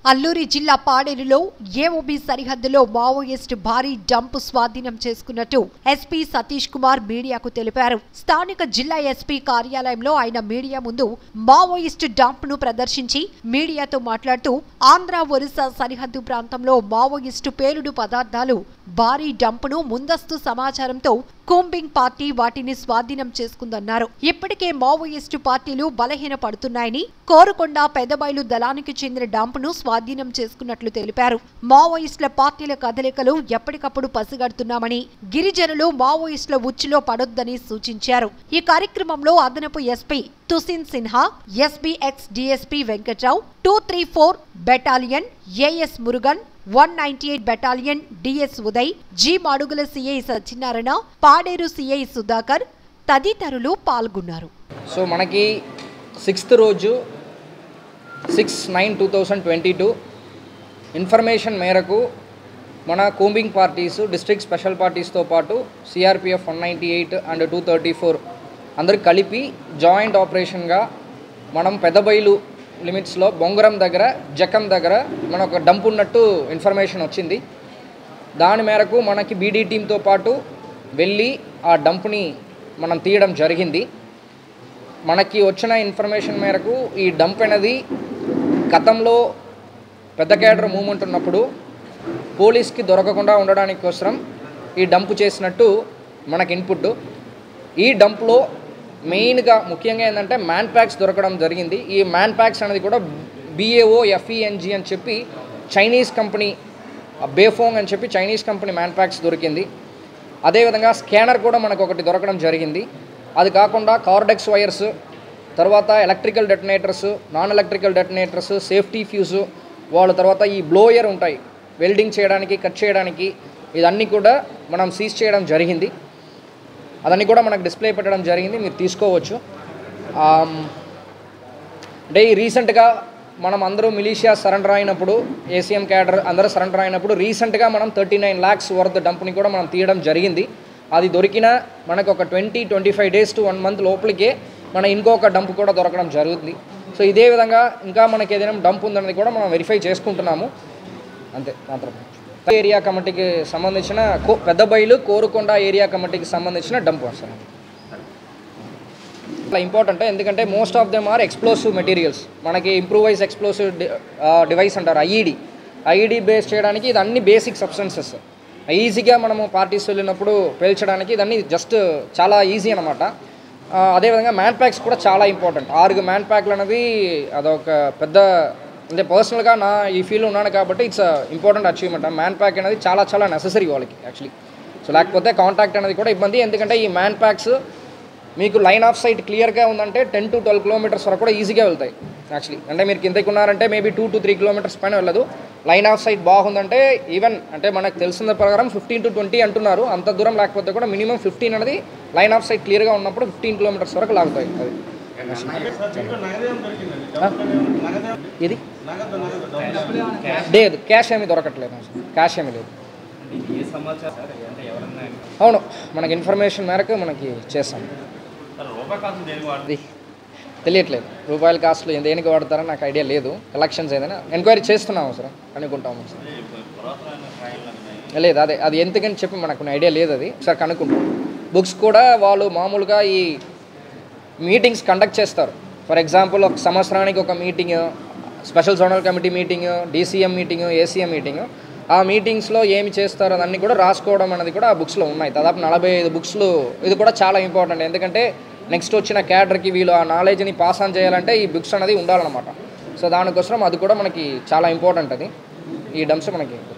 అల్లూరి జిల్లా పాడేరులో ఏఓబి సరిహద్దులో మావోయిస్టు భారీ డంప్ స్వాధీనం చేసుకున్నట్టు ఎస్పీ సతీష్ కుమార్ మీడియాకు తెలిపారు స్థానిక జిల్లా ఎస్పీ కార్యాలయంలో ఆయన మీడియా ముందు మావోయిస్టు డంప్ ను ప్రదర్శించి మీడియాతో మాట్లాడుతూ ఆంధ్ర ఒరిస్సా సరిహద్దు ప్రాంతంలో మావోయిస్టు పేలుడు పదార్థాలు భారీ డంపును ముందస్తు సమాచారంతో కూంబింగ్ పార్టీ వాటిని స్వాధీనం చేసుకుందన్నారు ఇప్పటికే మావోయిస్టు పార్టీలు బలహీన పడుతున్నాయని కోరుకొండ పెదబైలు దళానికి చెందిన డంపును స్వాధీనం చేసుకున్నట్లు తెలిపారు మావోయిస్టుల పార్టీల కదలికలు ఎప్పటికప్పుడు పసిగడుతున్నామని గిరిజనులు మావోయిస్టుల ఉచ్చులో పడొద్దని సూచించారు ఈ కార్యక్రమంలో అదనపు SP Tushin Sinha SB ex DSP Venkatrao two three four battalion AS Murugan one ninety eight battalion DS Uday G Madugula CI Satyanarayana Paderu CI Sudhakar తదితరులు పాల్గొన్నారు సో మనకి సిక్స్త్ రోజు six nine two thousand twenty two information మేరకు మన కూంబింగ్ పార్టీస్ డిస్ట్రిక్ట్ స్పెషల్ పార్టీస్తో పాటు CRPF one ninety eight and two thirty four అందరు కలిపి జాయింట్ ఆపరేషన్గా మనం పెదబైలు లిమిట్స్లో బొంగరం దగ్గర జక్కం దగ్గర మన ఒక డంప్ ఉన్నట్టు ఇన్ఫర్మేషన్ వచ్చింది దాని మేరకు మనకి బీడీ టీంతో పాటు వెళ్ళి ఆ డంప్ని మనం తీయడం జరిగింది మనకి వచ్చిన ఇన్ఫర్మేషన్ మేరకు ఈ డంప్ అనేది గతంలో పెద్ద క్యాడర్ మూమెంట్ ఉన్నప్పుడు పోలీస్కి దొరకకుండా ఉండడానికి కోసం ఈ డంప్ చేసినట్టు మనకి ఇన్పుట్ ఈ డంప్లో మెయిన్గా ముఖ్యంగా ఏంటంటే మ్యాన్ ప్యాక్స్ దొరకడం జరిగింది ఈ మ్యాన్ ప్యాక్స్ అనేది కూడా బిఏఓ ఎఫ్ఈఎన్జి అని చెప్పి చైనీస్ కంపెనీ బేఫోంగ్ అని చెప్పి చైనీస్ కంపెనీ మ్యాన్ ప్యాక్స్ దొరికింది అదేవిధంగా స్కానర్ కూడా మనకు ఒకటి దొరకడం జరిగింది అది కాకుండా కార్డెక్స్ వైర్స్ తర్వాత electrical detonators non electrical detonators safety fuse వాళ్ళ తర్వాత ఈ బ్లోయర్ ఉంటాయి వెల్డింగ్ చేయడానికి కట్ చేయడానికి ఇదన్నీ కూడా మనం సీజ్ చేయడం జరిగింది అదన్నీ కూడా మనకు డిస్ప్లే పెట్టడం జరిగింది మీరు తీసుకోవచ్చు ఆమ్, అంటే ఈ రీసెంట్గా మనం అందరూ మిలీషియా సరెండర్ అయినప్పుడు ఏసీఎం క్యాడర్ అందరూ సరెండర్ అయినప్పుడు రీసెంట్గా మనం థర్టీ నైన్ ల్యాక్స్ వర్త్ డంప్ని కూడా మనం తీయడం జరిగింది అది దొరికిన మనకు ఒక twenty twenty five days to one month లోపలికే మన ఇంకొక డంప్ కూడా దొరకడం జరుగుతుంది సో ఇదే విధంగా ఇంకా మనకి ఏదైనా డంప్ ఉందన్నది కూడా మనం వెరిఫై చేసుకుంటున్నాము అంతే మాత్రం ఏరియా కమిటీకి సంబంధించిన కో పెద్ద బయలు కోరుకొండ ఏరియా కమిటీకి సంబంధించిన డంప్ సార్ చాలా ఇంపార్టెంట్ ఎందుకంటే most of them are explosive materials మనకి ఇంప్రూవైజ్ ఎక్స్ప్లోసివ్ డివైస్ అంటారు ఐఈడి ఐఈడి బేస్ చేయడానికి ఇది అన్ని బేసిక్ సబ్స్టెన్సెస్ ఈజీగా మనము పార్టీస్ వెళ్ళినప్పుడు పేల్చడానికి ఇదన్నీ జస్ట్ చాలా ఈజీ అనమాట అదేవిధంగా మ్యాన్ ప్యాక్స్ కూడా చాలా ఇంపార్టెంట్ ఆరు మ్యాన్ ప్యాక్లు అనేది అదొక పెద్ద అంటే పర్సనల్గా నా ఈ ఫీల్డ్ ఉన్నాను కాబట్టి it's important achievement man pack అనేది చాలా చాలా నెససరీ వాళ్ళకి యాక్చువల్లీ సో లేకపోతే కాంటాక్ట్ అనేది కూడా ఇబ్బంది ఎందుకంటే ఈ మ్యాన్ ప్యాక్స్ మీకు లైన్ ఆఫ్ సైట్ క్లియర్గా ఉందంటే టెన్ టు ట్వెల్వ్ కిలోమీటర్స్ వరకు కూడా ఈజీగా వెళ్తాయి యాక్చువల్లీ అంటే మీరు కిందకి ఉన్నారంటే maybe two to three kilometres పైన వెళ్ళదు లైన్ ఆఫ్ సైట్ బాగుందంటే ఈవెన్ అంటే మనకు తెలిసిన ప్రకారం ఫిఫ్టీన్ టు ట్వంటీ అంటున్నారు అంత దూరం లేకపోతే కూడా మినిమం ఫిఫ్టీన్ అనేది లైన్ ఆఫ్ సైట్ క్లియర్గా ఉన్నప్పుడు ఫిఫ్టీన్ కిలోమీటర్స్ వరకు లాగుతాయి అది ఇది లేదు క్యాష్ ఏమీ దొరకట్లేదు క్యాష్ ఏమీ లేదు ఏ సమాచారం సార్ అంటే ఎవరన్నా అవును మనకి ఇన్ఫర్మేషన్ మేరకు మనకి చేస్తాం సార్ రూపాయి కాసం దేనికి వాడు అది తెలియట్లేదు రూపాయల కాస్ట్లు దేనికి వాడతారని నాకు ఐడియా లేదు కలెక్షన్స్ ఏదైనా ఎంక్వైరీ చేస్తున్నాము సార్ కనుక్కుంటాము సార్ పురాతనమైన ట్రైన్లు ఉన్నాయి లేదు అదే అది ఎందుకని చెప్పి మనకు ఐడియా లేదు అది సార్ కనుక్కుంటాం బుక్స్ కూడా వాళ్ళు మామూలుగా ఈ మీటింగ్స్ కండక్ట్ చేస్తారు ఫర్ ఎగ్జాంపుల్ ఒక సంవత్సరానికి ఒక meeting special zonal committee meeting DCM meeting ACM meeting ఆ మీటింగ్స్లో ఏమి చేస్తారో అన్నీ కూడా రాసుకోవడం అనేది కూడా ఆ బుక్స్లో ఉన్నాయి దాదాపు నలభై ఐదు బుక్స్లు ఇది కూడా చాలా ఇంపార్టెంట్ ఎందుకంటే నెక్స్ట్ వచ్చిన క్యాడర్కి వీళ్ళు ఆ నాలెడ్జ్ని పాస్ ఆన్ చేయాలంటే ఈ బుక్స్ అనేది ఉండాలన్నమాట సో దానికోసం అది కూడా మనకి చాలా ఇంపార్టెంట్ అది ఈ డమ్స్ మనకి